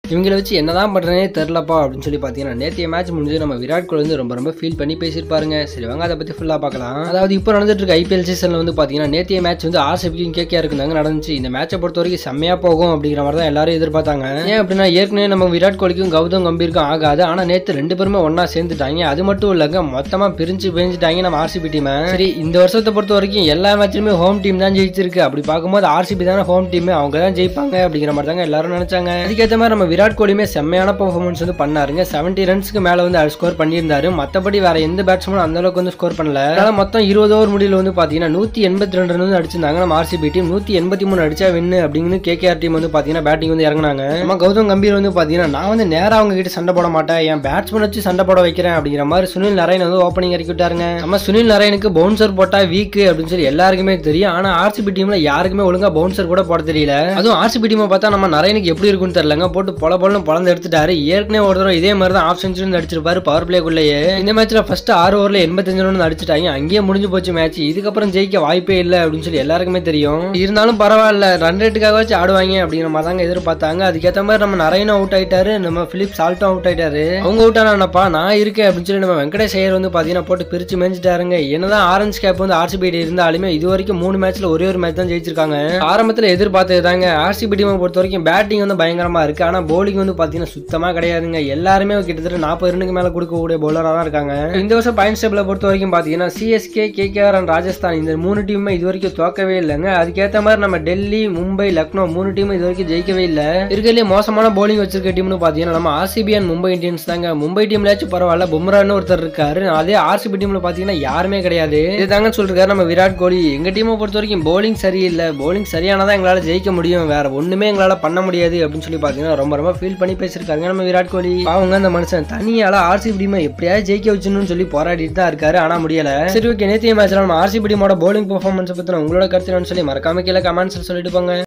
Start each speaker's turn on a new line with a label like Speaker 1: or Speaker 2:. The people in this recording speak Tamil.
Speaker 1: இவங்கள வச்சு என்னதான் பண்றேனே தெரிலப்பா அப்படின்னு சொல்லி பார்த்தீங்கன்னா நேற்றைய மேட்ச் முடிஞ்சு நம்ம விராட் கோலி வந்து ரொம்ப ரொம்ப ஃபீல் பண்ணி பேசியிருப்பாருங்க சரி வாங்க அதை பற்றி ஃபுல்லாக பார்க்கலாம் அதாவது இப்போ நடந்துட்டு இருக்க ஐபிஎல் சீசனில் வந்து பார்த்தீங்கன்னா நேற்றைய மேட்ச் வந்து ஆர்சிபிக்கும் கேகே இருக்குதாங்க நடந்துச்சு இந்த மேட்சை பொறுத்த வரைக்கும் செம்மையாக போகும் அப்படிங்கிற மாதிரி தான் எல்லாரும் எதிர்பார்த்தாங்க ஏன் அப்படின்னா ஏற்கனவே நம்ம விராட் கோலிக்கும் கௌதம் கம்பீருக்கும் ஆகாது ஆனால் நேற்று ரெண்டு பேருமே ஒன்றா சேர்ந்துட்டாங்க அது மட்டும் இல்லைங்க மொத்தமாக பிரிஞ்சு பிரிஞ்சுட்டாங்க நம்ம ஆர்சிபி டீமை சரி இந்த வருஷத்தை பொறுத்த வரைக்கும் எல்லா மேட்ச்லையுமே ஹோம் டீம் தான் ஜெயிச்சிருக்கு அப்படி பார்க்கும்போது ஆர்சிபி தானே ஹோம் டீம் அவங்க தான் ஜெயிப்பாங்க அப்படிங்கிற மாதிரி தாங்க எல்லாரும் நினைச்சாங்க அதுக்கேற்ற மாதிரி நம்ம விராட் கோலியுமே செம்மையான பெர்ஃபார்மன்ஸ் வந்து பண்ணாருங்க செவன்டி ரன்ஸ்க்கு மேல வந்து ஸ்கோர் பண்ணியிருந்தாரு மத்தபடி வேற எந்த பேட்ஸ்மேனும் அந்த அளவுக்கு வந்து ஸ்கோர் பண்ணல அதனால மொத்தம் இருபது ஓவர் முடியல வந்து பாத்தீங்கன்னா நூத்தி எண்பத்தி ரெண்டு ரன் வந்து அடிச்சிருந்தாங்க நம்ம ஆர்சிபி டீம் நூத்தி எண்பத்தி மூணு அடிச்சா வின்னு அப்படின்னு கேகேஆர் டீம் வந்து பாத்தீங்கன்னா பேட்டிங் வந்து இறங்குனாங்க நம்ம கௌதம் கம்பீர் வந்து பாத்தீங்கன்னா நான் வந்து நேரா அவங்க கிட்ட சண்டை போட மாட்டேன் என் பேட்ஸ்மேன் வச்சு சண்டை போட வைக்கிறேன் அப்படிங்கிற மாதிரி சுனில் நரேன் வந்து ஓப்பனிங் இறக்கி விட்டாருங்க நம்ம சுனில் நரேனுக்கு பவுன்சர் போட்டா வீக் அப்படின்னு சொல்லி எல்லாருக்குமே தெரியும் ஆனா ஆர்சிபி டீம்ல யாருக்குமே ஒழுங்கா பவுன்சர் கூட போட தெரியல அதுவும் ஆர்சிபி டீமை பார்த்தா நம்ம நரேனுக்கு எப்படி இருக்குன்னு தெரியலங்க போட்டு பொல பொலன்னு பொழந்து எடுத்துட்டாரு ஏற்கனவே ஒரு தடவை இதே மாதிரி தான் ஆஃப் செஞ்சுரி அடிச்சிருப்பாரு பவர் பிளேக்குள்ளேயே இந்த மேட்ச்ல ஃபர்ஸ்ட் ஆறு ஓவர்ல எண்பத்தஞ்சு ரன் அடிச்சிட்டாங்க அங்கேயே முடிஞ்சு போச்சு மேட்ச் இதுக்கப்புறம் ஜெயிக்க வாய்ப்பே இல்லை அப்படின்னு சொல்லி எல்லாருக்குமே தெரியும் இருந்தாலும் பரவாயில்ல ரன் ரேட்டுக்காக வச்சு ஆடுவாங்க அப்படிங்கிற மாதிரி தாங்க எதிர்பார்த்தாங்க அதுக்கேற்ற மாதிரி நம்ம நரேனும் அவுட் ஆயிட்டாரு நம்ம பிலிப் சால்ட்டும் அவுட் ஆயிட்டாரு அவங்க அவுட் ஆனாப்பா நான் இருக்கேன் அப்படின்னு சொல்லி நம்ம வெங்கடேஷ் ஐயர் வந்து பாத்தீங்கன்னா போட்டு பிரிச்சு மேய்ச்சிட்டாருங்க என்னதான் ஆரஞ்சு கேப் வந்து ஆர்சிபி இருந்தாலுமே இது வரைக்கும் மூணு மேட்ச்ல ஒரே ஒரு மேட்ச் தான் ஜெயிச்சிருக்காங்க ஆரம்பத்துல எதிர்பார்த்தது தாங்க ஆர்சிபி டீமை பொறுத்த வரைக்கும் பேட்டிங் வந்து பயங்கரமா இருக்கு ஆனா bowling வந்து பாத்தீங்கன்னா சுத்தமா கிடையாதுங்க எல்லாருமே கிட்டத்தட்ட நாற்பது ரன்னுக்கு மேல கொடுக்கக்கூடிய பவுலரா தான் இருக்காங்க இந்த வருஷம் பாயிண்ட்ஸ் டேபிள பொறுத்த வரைக்கும் பாத்தீங்கன்னா சிஎஸ்கே கேகேஆர் அண்ட் ராஜஸ்தான் இந்த மூணு டீமுமே இது வரைக்கும் தோக்கவே இல்லைங்க அதுக்கேற்ற மாதிரி நம்ம டெல்லி மும்பை லக்னோ மூணு டீம் இது வரைக்கும் ஜெயிக்கவே இல்லை இருக்கிறதுலே மோசமான bowling வச்சிருக்க டீம்னு பாத்தீங்கன்னா நம்ம ஆர்சிபி அண்ட் மும்பை இந்தியன்ஸ் தாங்க மும்பை டீம்லயாச்சும் பரவாயில்ல பும்ரான்னு ஒருத்தர் இருக்காரு அதே ஆர்சிபி டீம்ல பாத்தீங்கன்னா யாருமே கிடையாது இதுதாங்க சொல்லிருக்காரு நம்ம விராட் கோலி எங்க டீமை பொறுத்த வரைக்கும் bowling சரியில்லை bowling சரியானதான் எங்களால ஜெயிக்க முடியும் வேற ஒண்ணுமே எங்களால பண்ண முடியாது அப்படின்னு சொல்லி பாத்தீங்கன்னா ரொம்ப ரொம்ப ஃபீல் பண்ணி பேசியிருக்காங்க நம்ம விராட் கோலி அவங்க அந்த மனுஷன் தனியால ஆர்சிபி டீமை எப்படியாவது ஜெயிக்க வச்சுன்னு சொல்லி போராடிட்டு தான் இருக்காரு ஆனா முடியல சரி ஓகே நேத்திய மேட்ச்ல நம்ம ஆர்சிபி டீமோட bowling பெர்ஃபார்மன்ஸ் பத்தின உங்களோட கருத்து என்னன்னு சொல்லி மறக்காம கீழே கமெண்ட்ஸ் சொல்லிட்டு போங்க